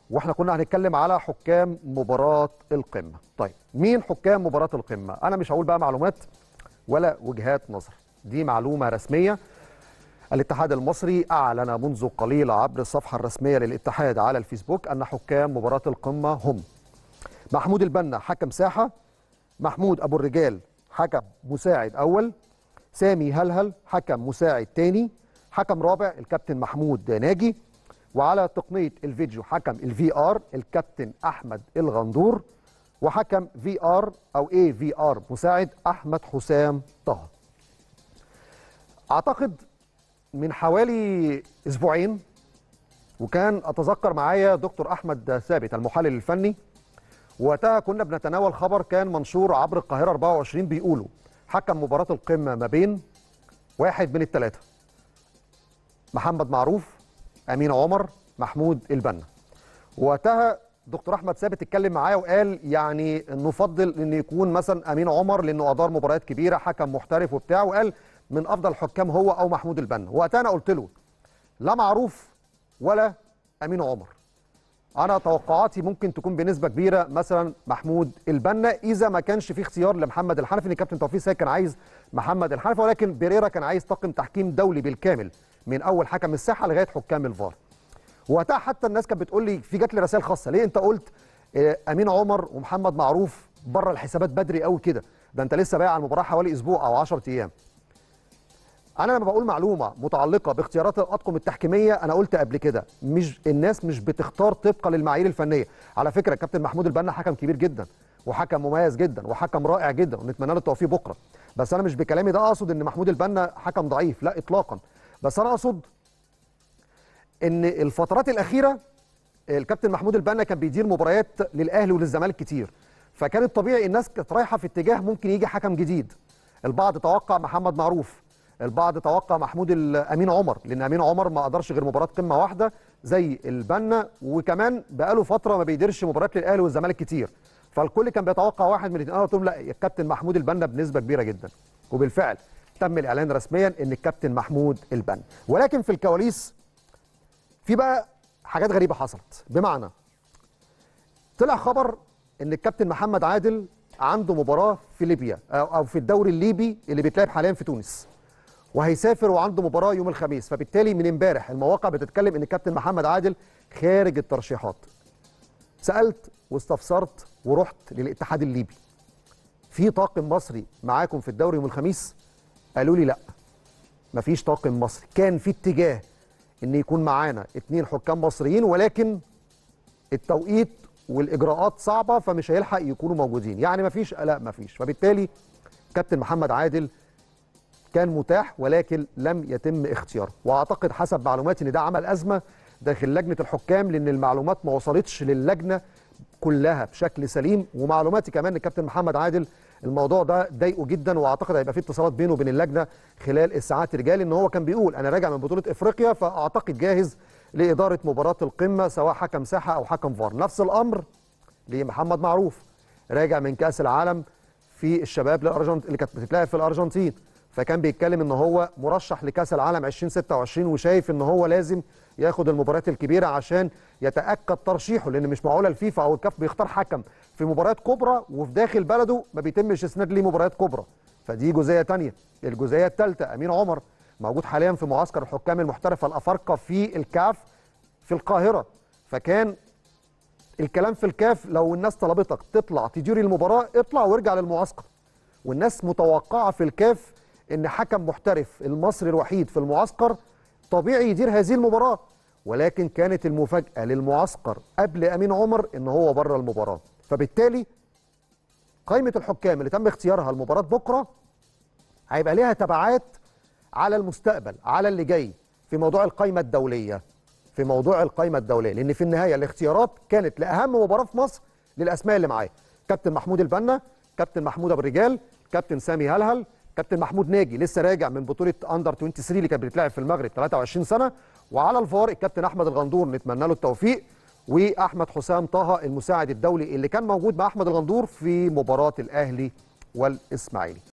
واحنا كنا هنتكلم على حكام مباراه القمه طيب مين حكام مباراه القمه انا مش هقول بقى معلومات ولا وجهات نظر دي معلومه رسميه الاتحاد المصري اعلن منذ قليل عبر الصفحه الرسميه للاتحاد على الفيسبوك ان حكام مباراه القمه هم محمود البنا حكم ساحه محمود ابو الرجال حكم مساعد اول سامي هلهل حكم مساعد تاني حكم رابع الكابتن محمود ناجي وعلى تقنيه الفيديو حكم الفي ار الكابتن احمد الغندور وحكم في ار او اي في ار مساعد احمد حسام طه اعتقد من حوالي اسبوعين وكان اتذكر معايا دكتور احمد ثابت المحلل الفني وقتها كنا بنتناول خبر كان منشور عبر القاهره 24 بيقولوا حكم مباراه القمه ما بين واحد من الثلاثه محمد معروف امين عمر محمود البنا وقتها دكتور احمد ثابت اتكلم معايا وقال يعني نفضل ان يكون مثلا امين عمر لانه ادار مباريات كبيره حكم محترف وبتاع وقال من افضل الحكام هو او محمود البنا وقتها انا قلت له لا معروف ولا امين عمر انا توقعاتي ممكن تكون بنسبه كبيره مثلا محمود البنا اذا ما كانش في اختيار لمحمد الحنفي ان كابتن توفيق سيد كان عايز محمد الحنفي ولكن بيريرا كان عايز طاقم تحكيم دولي بالكامل من اول حكم الساحه لغايه حكام الفار وقتها حتى الناس كانت بتقول لي في جات لي رسائل خاصه ليه انت قلت امين عمر ومحمد معروف بره الحسابات بدري قوي كده ده انت لسه بايع على المباراه حوالي اسبوع او 10 ايام انا لما بقول معلومه متعلقه باختيارات الاطقم التحكيميه انا قلت قبل كده مش الناس مش بتختار طبقا للمعايير الفنيه على فكره الكابتن محمود البنا حكم كبير جدا وحكم مميز جدا وحكم رائع جدا ونتمنى له التوفيق بكره بس انا مش بكلامي ده اقصد ان محمود البنا حكم ضعيف لا اطلاقا بس انا اقصد ان الفترات الاخيره الكابتن محمود البنا كان بيدير مباريات للاهلي وللزمالك كتير فكان الطبيعي الناس كانت رايحه في اتجاه ممكن يجي حكم جديد البعض توقع محمد معروف البعض توقع محمود امين عمر لان امين عمر ما قدرش غير مباراه قمه واحده زي البنا وكمان بقاله فتره ما بيديرش مباريات للاهلي والزمالك كتير فالكل كان بيتوقع واحد من الاثنين انا قلت لهم لا الكابتن محمود البنا بنسبه كبيره جدا وبالفعل تم الاعلان رسميا ان الكابتن محمود البنا ولكن في الكواليس في بقى حاجات غريبه حصلت بمعنى طلع خبر ان الكابتن محمد عادل عنده مباراه في ليبيا او في الدوري الليبي اللي بيتلعب حاليا في تونس وهيسافر وعنده مباراه يوم الخميس فبالتالي من امبارح المواقع بتتكلم ان الكابتن محمد عادل خارج الترشيحات سالت واستفسرت ورحت للاتحاد الليبي في طاقم مصري معاكم في الدوري يوم الخميس قالوا لي لا مفيش طاقم مصري كان في اتجاه ان يكون معانا اتنين حكام مصريين ولكن التوقيت والاجراءات صعبه فمش هيلحق يكونوا موجودين يعني مفيش لا مفيش فبالتالي كابتن محمد عادل كان متاح ولكن لم يتم اختياره واعتقد حسب معلوماتي ان ده عمل ازمه داخل لجنه الحكام لان المعلومات ما وصلتش للجنه كلها بشكل سليم ومعلوماتي كمان ان الكابتن محمد عادل الموضوع ده ضايقه جدا واعتقد هيبقى في اتصالات بينه وبين اللجنه خلال الساعات الجايه ان هو كان بيقول انا راجع من بطوله افريقيا فاعتقد جاهز لاداره مباراه القمه سواء حكم ساحه او حكم فار نفس الامر لمحمد معروف راجع من كاس العالم في الشباب للارجنتين اللي كانت بتتلعب في الارجنتين فكان بيتكلم ان هو مرشح لكاس العالم 2026 وشايف ان هو لازم ياخد المباريات الكبيره عشان يتاكد ترشيحه لان مش معقوله الفيفا او الكاف بيختار حكم في مباريات كبرى وفي داخل بلده ما بيتمش اسناد ليه مباريات كبرى فدي جزئيه ثانيه الجزئيه الثالثه امين عمر موجود حاليا في معسكر الحكام المحترفه الافارقه في الكاف في القاهره فكان الكلام في الكاف لو الناس طلبتك تطلع تدير المباراه اطلع وارجع للمعسكر والناس متوقعه في الكاف ان حكم محترف المصري الوحيد في المعسكر طبيعي يدير هذه المباراه ولكن كانت المفاجاه للمعسكر قبل امين عمر ان هو بره المباراه فبالتالي قائمه الحكام اللي تم اختيارها لمباراه بكره هيبقى ليها تبعات على المستقبل على اللي جاي في موضوع القائمه الدوليه في موضوع القائمه الدوليه لان في النهايه الاختيارات كانت لاهم مباراه في مصر للاسماء اللي معايا كابتن محمود البنا كابتن محمود ابو الرجال كابتن سامي هلهل كابتن محمود ناجي لسه راجع من بطوله اندر 23 اللي كانت بتتلعب في المغرب 23 سنه وعلى الفار الكابتن احمد الغندور نتمنى له التوفيق واحمد حسام طه المساعد الدولي اللي كان موجود مع احمد الغندور في مباراه الاهلي والاسماعيلي